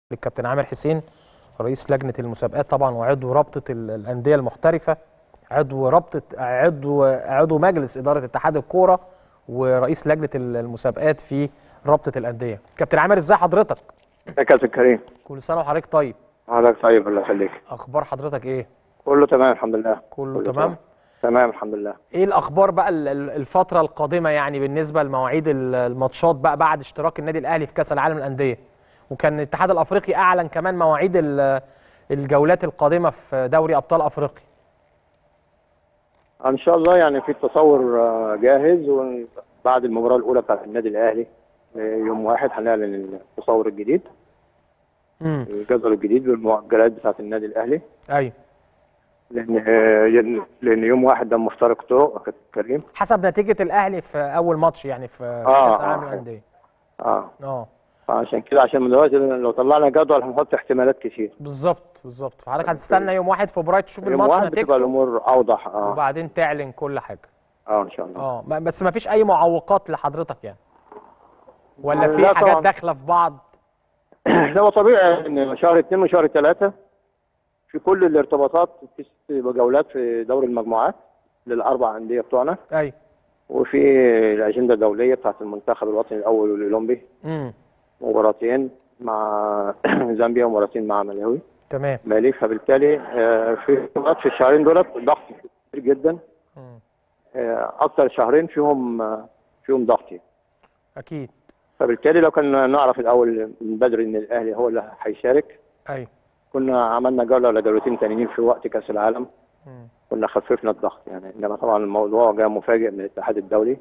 للكابتن عامر حسين رئيس لجنه المسابقات طبعا وعضو رابطه ال- الانديه المحترفه عضو رابطه عضو عضو مجلس اداره اتحاد الكوره ورئيس لجنه ال- المسابقات في رابطه الانديه كابتن عامر ازاي حضرتك يا كابتن كريم كل سنه وحضرتك طيب حضرتك طيب الله يخليك اخبار حضرتك ايه كله تمام الحمد لله كله تمام تمام الحمد لله ايه الاخبار بقى ال- ال- الفتره القادمه يعني بالنسبه لمواعيد ال- الماتشات بقى بعد اشتراك النادي الاهلي في كاس العالم للانديه وكان الاتحاد الافريقي اعلن كمان مواعيد ال- الجولات القادمه في دوري ابطال افريقيا ان شاء الله يعني في التصور آه، جاهز وبعد المباراه الاولى بتاعت النادي الاهلي آه، يوم واحد هنعلن التصور الجديد امم الجدول الجديد بالمؤجلات بتاعت النادي الاهلي ايوه لان آه، لان يوم واحد ده مفترق طرق يا كابتن كريم حسب نتيجه الاهلي في اول ماتش يعني في آه، كاس العالم آه. للانديه اه اه فعشان كده عشان من دلوقتي لو طلعنا جدول هنحط احتمالات كتير بالظبط بالظبط فحضرتك هتستنى يوم واحد فبراير تشوف يوم الماتش واحد بتبقى نتيجته الامور اوضح اه وبعدين تعلن كل حاجه اه ان شاء الله اه ما- بس ما فيش اي معوقات لحضرتك يعني ولا في لا حاجات طبعاً. داخله في بعض ده هو طبيعي ان شهر اثنين وشهر ثلاثة في كل الارتباطات في ست جولات في دوري المجموعات للاربع انديه بتوعنا ايوه وفي الاجنده الدوليه بتاعت المنتخب الوطني الاول والاولمبي امم مباراتين مع زامبيا ومباراتين مع ملاوي تمام مالي فبالتالي آه، في ارتباطات في الشهرين دولت ضغط كتير جدا مم. آه، اكتر شهرين فيهم آه، فيهم ضغط يعني. اكيد فبالتالي لو كنا نعرف الاول من بدري ان الاهلي هو اللي هيشارك ايوه كنا عملنا جوله ولا جولتين تانيين في وقت كاس العالم مم. كنا خففنا الضغط يعني انما طبعا الموضوع جاء مفاجئ من الاتحاد الدولي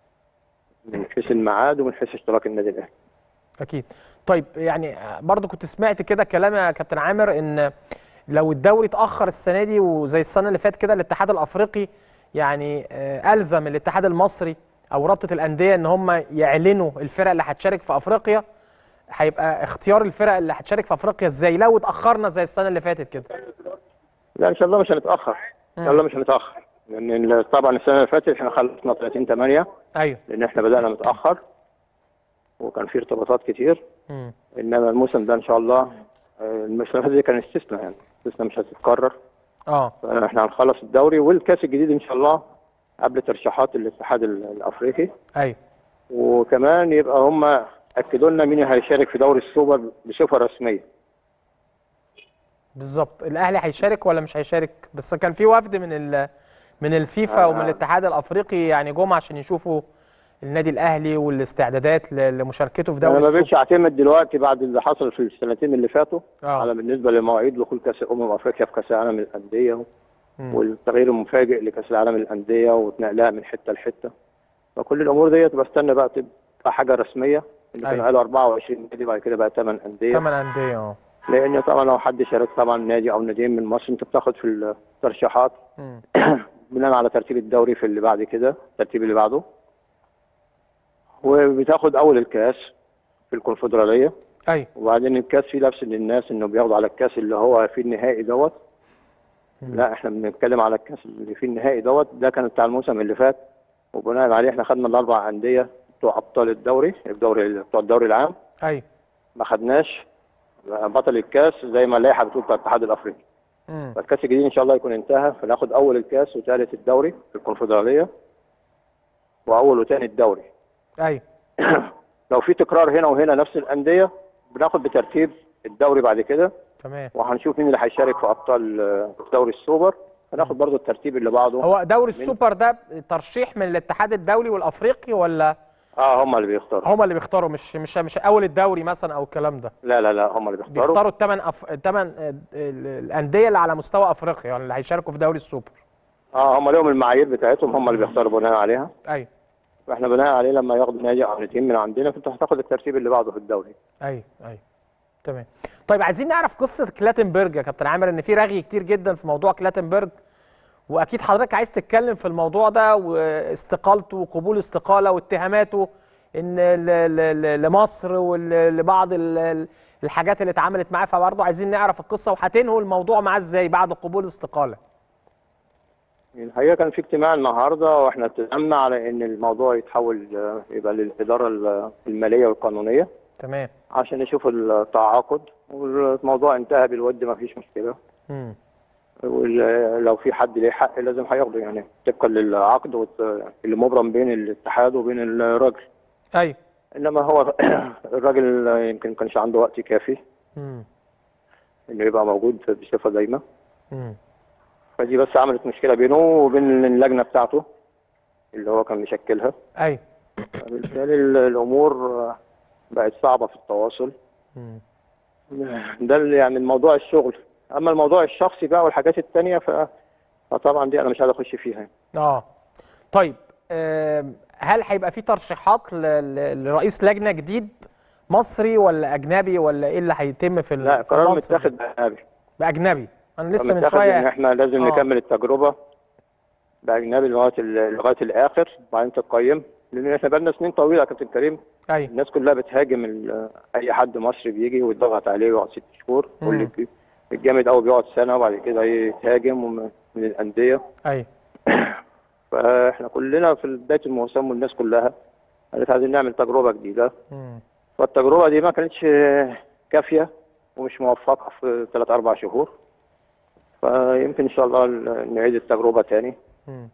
من حيث الميعاد ومن حيث اشتراك النادي الاهلي اكيد طيب يعني برضو كنت سمعت كده كلام يا كابتن عامر ان لو الدوري اتاخر السنه دي وزي السنه اللي فاتت كده الاتحاد الافريقي يعني آه، الزم الاتحاد المصري او رابطه الانديه ان هم يعلنوا الفرق اللي هتشارك في افريقيا هيبقى اختيار الفرق اللي هتشارك في افريقيا ازاي لو اتاخرنا زي السنه اللي فاتت كده لا ان شاء الله مش هنتاخر ان شاء الله مش هنتاخر لان ال- طبعا السنه اللي فاتت احنا خلصنا 30 8 ايوه لان احنا بدانا متاخر وكان في ارتباطات كتير مم. انما الموسم ده ان شاء الله آه، الموسم اللي فات كان استثناء يعني استثناء مش هتتكرر اه فاحنا هنخلص الدوري والكاس الجديد ان شاء الله قبل ترشيحات الاتحاد ال- الافريقي ايوه وكمان يبقى هم اكدوا لنا مين هيشارك في دوري السوبر بصفه رسميه بالظبط الاهلي هيشارك ولا مش هيشارك بس كان في وفد من ال من الفيفا آه. ومن الاتحاد الافريقي يعني جم عشان يشوفوا النادي الاهلي والاستعدادات ل- لمشاركته في انا دوري ما السوبر بقتش اعتمد دلوقتي بعد اللي حصل في السنتين اللي فاتوا اه على بالنسبه لمواعيد دخول كاس امم افريقيا في كاس العالم للانديه مم. والتغيير المفاجئ لكاس العالم للانديه واتنقلها من حته لحته فكل الامور ديت بستنى بقى تبقى حاجه رسميه اللي أيوة. كانوا قالوا 24 نادي بعد كده بقى 8 انديه ثمان انديه اه لان طبعا لو حد شارك طبعا نادي او ناديين من مصر انت بتاخد في الترشيحات مم. بناء على ترتيب الدوري في اللي بعد كده الترتيب اللي بعده وبتاخد اول الكاس في الكونفدراليه ايوه وبعدين الكاس فيه لبس للناس انه بياخدوا على الكاس اللي هو في النهائي دوت مم. لا احنا بنتكلم على الكاس اللي في النهائي دوت ده كان بتاع الموسم اللي فات وبناء عليه احنا خدنا الاربع انديه بتوع ابطال الدوري الدوري بتوع الدوري العام ايوه ما خدناش بطل الكاس زي ما اللائحه بتقول بتاع الاتحاد الافريقي مم. فالكاس الجديد ان شاء الله يكون انتهى فناخد اول الكاس وثالث الدوري في الكونفدراليه واول وثاني الدوري ايوه لو في تكرار هنا وهنا نفس الانديه بناخد بترتيب الدوري بعد كده تمام وهنشوف مين اللي هيشارك في ابطال آه، دوري السوبر هناخد برضو الترتيب اللي بعده هو دوري السوبر ده ترشيح من الاتحاد الدولي والافريقي ولا اه هم اللي بيختاروا هما اللي بيختاروا مش مش مش اول الدوري مثلا او الكلام ده لا لا لا هم اللي بيختاروا بيختاروا الثمان أف... الثمان الانديه اللي على مستوى افريقيا يعني اللي هيشاركوا في دوري السوبر اه هم لهم المعايير بتاعتهم هم اللي بيختاروا بناء عليها ايوه واحنا بناء عليه لما ياخدوا نادي او ناديين من عندنا فانت هتاخد الترتيب اللي بعده في الدوري ايوه ايوه تمام طيب عايزين نعرف قصه كلاتنبرج يا كابتن عامر ان في رغي كتير جدا في موضوع كلاتنبرج واكيد حضرتك عايز تتكلم في الموضوع ده واستقالته وقبول استقاله واتهاماته ان ل- ل- ل- لمصر ولبعض الحاجات اللي اتعملت معاه فبرضه عايزين نعرف القصه وهتنهوا الموضوع معاه ازاي بعد قبول استقاله الحقيقه كان في اجتماع النهارده واحنا اتفقنا على ان الموضوع يتحول آه، يبقى للاداره ال- الماليه والقانونيه تمام عشان نشوف التعاقد والموضوع انتهى بالود ما فيش مشكله مم. ولو في حد ليه حق لازم هياخده يعني طبقا للعقد والت- اللي مبرم بين الاتحاد وبين الراجل ايوه انما هو الراجل يمكن كانش عنده وقت كافي مم. انه يبقى موجود بصفه دايمه مم. فدي بس عملت مشكله بينه وبين اللجنه بتاعته اللي هو كان مشكلها ايوه بالتالي ال- الامور بقت صعبه في التواصل مم. ده اللي يعني الموضوع الشغل اما الموضوع الشخصي بقى والحاجات التانية ف فطبعا دي انا مش عايز اخش فيها اه طيب آم، هل هيبقى في ترشيحات ل- ل- لرئيس لجنه جديد مصري ولا اجنبي ولا ايه اللي هيتم في ال- لا في قرار المنصب متاخد ده؟ باجنبي باجنبي انا لسه من متاخد ان شويه احنا لازم آه. نكمل التجربه باجنبي لغايه ال- لغايه الاخر وبعدين تقيم لان احنا بقالنا سنين طويله يا كابتن كريم ايوه الناس كلها بتهاجم ال- اي حد مصري بيجي ويضغط عليه ويقعد ست شهور مم. واللي بي- الجامد قوي بيقعد سنه وبعد كده يتهاجم ومن- من الانديه ايوه فاحنا كلنا في بدايه الموسم والناس كلها قالت عايزين نعمل تجربه جديده مم. فالتجربه دي ما كانتش كافيه ومش موفقه في ثلاث اربع شهور فيمكن ان شاء الله ال- نعيد التجربه تاني مم.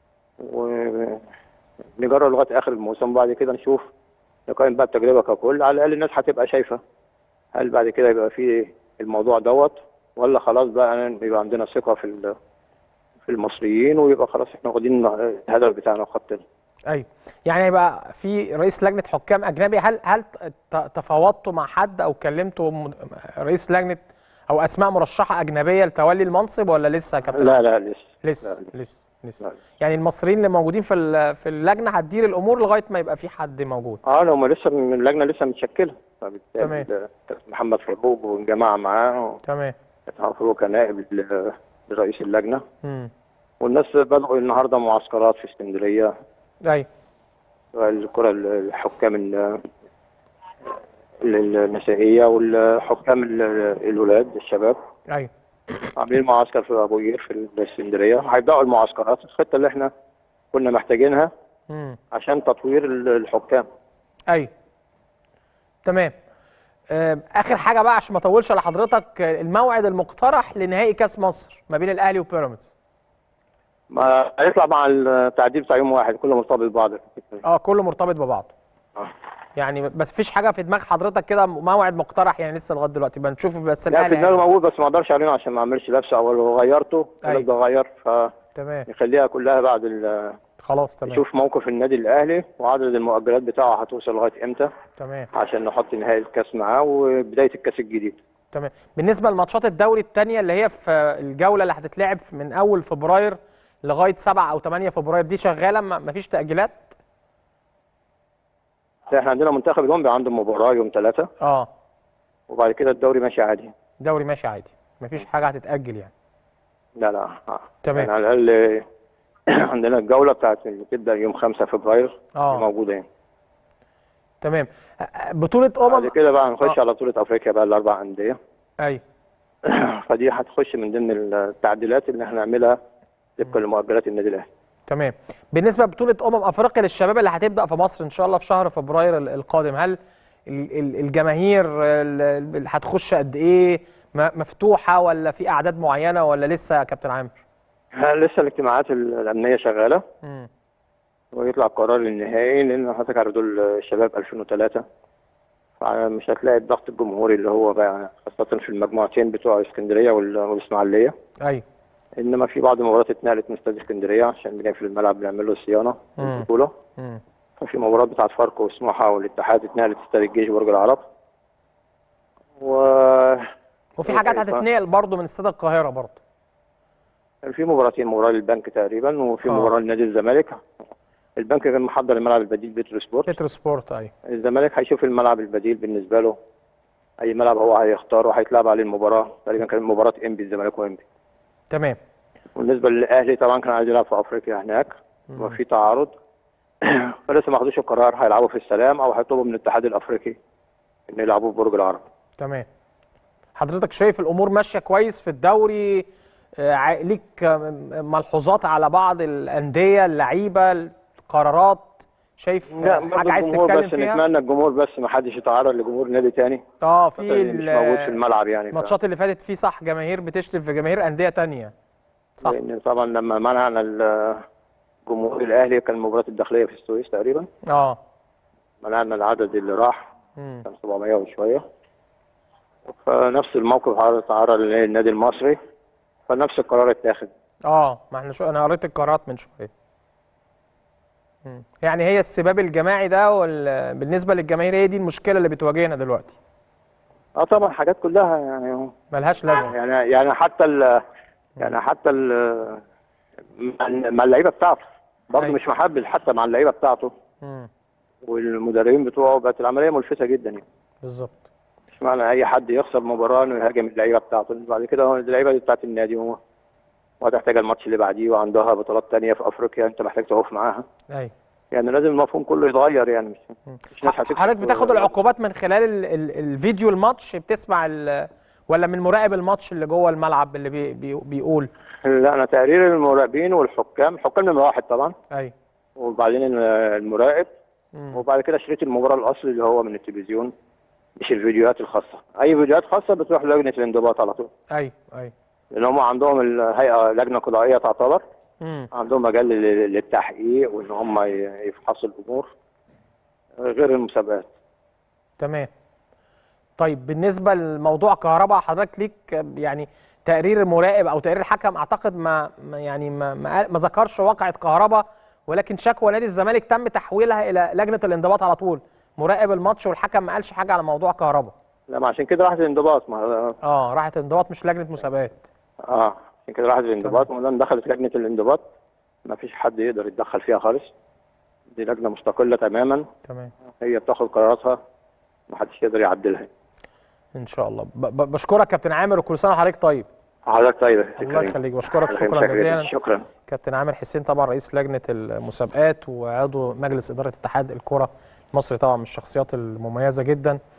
ونجرب لغايه اخر الموسم بعد كده نشوف نقيم بقى التجربه ككل على الاقل الناس هتبقى شايفه هل بعد كده يبقى في الموضوع دوت ولا خلاص بقى يبقى عندنا ثقه في ال- في المصريين ويبقى خلاص احنا واخدين الهدف بتاعنا وخطنا ايوه يعني هيبقى في رئيس لجنه حكام اجنبي هل هل ت- تفاوضتوا مع حد او كلمتوا م- رئيس لجنه او اسماء مرشحه اجنبيه لتولي المنصب ولا لسه يا كابتن لا لا لسه لسه لا، لسه لسه لا. يعني المصريين اللي موجودين في ال- في اللجنه هتدير الامور لغايه ما يبقى في حد موجود اه لو ما لسه من اللجنه لسه متشكله فبالتالي تمام. ال- محمد فاروق والجماعه معاه تمام فاروق كنائب ل- لرئيس اللجنه امم والناس بدأوا النهارده معسكرات في اسكندريه ايوه الكره الحكام ال- ال- النسائيه والحكام ال- الولاد الشباب ايوه عاملين معسكر في ابو قير في الاسكندريه هيبداوا المعسكرات الخطه اللي احنا كنا محتاجينها امم عشان تطوير ال- الحكام ايوه تمام آم، اخر حاجه بقى عشان ما اطولش على حضرتك آه، الموعد المقترح لنهائي كاس مصر ما بين الاهلي وبيراميدز ما هيطلع مع التعديل بتاع يوم واحد كله مرتبط ببعض اه كله مرتبط ببعض آه. يعني بس فيش حاجه في دماغ حضرتك كده موعد مقترح يعني لسه لغايه دلوقتي بنشوف بس لا في الاهلي دماغي يعني. موجود بس ما اقدرش علينا عشان ما اعملش لبسه او لو غيرته أيوة. خلاص بغير تمام فنخليها كلها بعد ال- خلاص تمام نشوف موقف النادي الاهلي وعدد المؤجلات بتاعه هتوصل لغايه امتى تمام عشان نحط نهائي الكاس معاه وبدايه الكاس الجديد تمام بالنسبه لماتشات الدوري الثانيه اللي هي في الجوله اللي هتتلعب من اول فبراير لغايه 7 او 8 فبراير دي شغاله ما ما فيش تاجيلات احنا عندنا منتخب الاولمبي عنده مباراه يوم ثلاثة اه وبعد كده الدوري ماشي عادي الدوري ماشي عادي ما فيش حاجه هتتاجل يعني لا لا آه. تمام. يعني على الاقل عندنا الجوله بتاعت اللي تبدا يوم 5 فبراير دي اه موجوده يعني تمام آه، بطوله بعد امم كده بقى نخش آه. على بطوله افريقيا بقى الاربع انديه ايوه فدي هتخش من ضمن التعديلات اللي احنا هنعملها طبقا لمؤجلات النادي الاهلي تمام بالنسبه لبطوله امم افريقيا للشباب اللي هتبدا في مصر ان شاء الله في شهر فبراير ال- القادم هل ال- ال- الجماهير ال- ال- هتخش قد ايه م- مفتوحه ولا في اعداد معينه ولا لسه يا كابتن عامر لسه الاجتماعات الامنيه شغاله مم. ويطلع القرار النهائي لان حضرتك عارف دول الشباب 2003 فمش هتلاقي الضغط الجمهوري اللي هو بقى خاصة في المجموعتين بتوع اسكندرية وال- والإسماعيلية ايوه إنما في بعض المباريات اتنقلت من استاد اسكندرية عشان بنقفل الملعب بنعمل له صيانة مم. البطولة مم. ففي مباريات بتاعت فاركو وسموحة والاتحاد اتنقلت استاد الجيش وبرج العرب و وفي حاجات ف- هتتنقل برضه من استاد القاهره برضه في مباراتين مباراة للبنك تقريبا وفي آه. مباراة لنادي الزمالك البنك كان محضر الملعب البديل بيترو سبورت بيترو سبورت ايوه الزمالك هيشوف الملعب البديل بالنسبه له اي ملعب هو هيختاره وهيتلعب عليه المباراه تقريبا كانت مباراه انبي الزمالك وانبي تمام بالنسبه للاهلي طبعا كان عايز يلعب في افريقيا هناك مم. وفي تعارض فلسه ما خدوش القرار هيلعبوا في السلام او هيطلبوا من الاتحاد الافريقي ان يلعبوا في برج العرب تمام حضرتك شايف الامور ماشيه كويس في الدوري آه، ع- ليك آه، م- ملحوظات على بعض الانديه اللعيبه القرارات شايف لا آه، برضه حاجه عايز الجمهور تتكلم بس فيها نتمنى الجمهور بس ما حدش يتعرض لجمهور نادي تاني اه في اللي مش موجود في ال- الملعب يعني ف- الماتشات اللي فاتت في صح جماهير بتشتم في جماهير انديه تانية صح لان طبعا لما منعنا ال- جمهور الاهلي كان المباراه الداخليه في السويس تقريبا اه منعنا العدد اللي راح مم. كان 700 وشويه فنفس الموقف عرض تعرض للنادي المصري فنفس القرار اتاخد اه ما احنا شو انا قريت القرارات من شويه مم. يعني هي السباب الجماعي ده وال... بالنسبه للجماهير هي دي المشكله اللي بتواجهنا دلوقتي اه طبعا حاجات كلها يعني ملهاش لازمه يعني يعني حتى ال يعني حتى ال مع- مع اللعيبه بتاعته برضه أيوة. مش محبل حتى مع اللعيبه بتاعته مم. والمدربين بتوعه بقت العمليه ملفتة جدا يعني بالظبط مش معنى اي حد يخسر مباراه انه يهاجم اللعيبه بتاعته بعد كده هو اللعيبه دي بتاعت النادي هو وهتحتاج الماتش اللي بعديه وعندها بطولات تانية في افريقيا انت محتاج تقف معاها ايوه يعني لازم المفهوم كله يتغير يعني مش مش ناس هتكسب حضرتك بتاخد العقوبات من خلال ال... ال... الفيديو الماتش بتسمع ال... ولا من مراقب الماتش اللي جوه الملعب اللي بي... بي... بيقول لا انا تقرير المراقبين والحكام الحكام نمره واحد طبعا ايوه وبعدين المراقب مم. وبعد كده شريط المباراه الاصلي اللي هو من التلفزيون مش الفيديوهات الخاصه اي فيديوهات خاصه بتروح لجنه الانضباط على طول ايوه ايوه لان هم عندهم الهيئه لجنه قضائيه تعتبر مم. عندهم مجال لل- للتحقيق وان هم ي- يفحصوا الامور غير المسابقات تمام طيب بالنسبه لموضوع كهرباء حضرتك ليك يعني تقرير المراقب او تقرير الحكم اعتقد ما ما- يعني ما ما, قال- ما ذكرش واقعه كهرباء ولكن شكوى نادي الزمالك تم تحويلها الى لجنه الانضباط على طول مراقب الماتش والحكم ما قالش حاجه على موضوع كهرباء لما عشان كده راحت الانضباط ما اه راحت انضباط مش لجنه مسابقات اه عشان كده راحت الانضباط وما دام دخلت لجنه الانضباط ما فيش حد يقدر يتدخل فيها خالص دي لجنه مستقله تماما تمام هي بتاخد قراراتها ما حدش يقدر يعدلها ان شاء الله ب ب بشكرك كابتن عامر وكل سنه وحضرتك طيب حضرتك طيب يا الله كريم. يخليك بشكرك الله شكرا يخليك. جزيلا شكرا كابتن عامر حسين طبعا رئيس لجنه المسابقات وعضو مجلس اداره اتحاد الكره المصري طبعا من الشخصيات المميزه جدا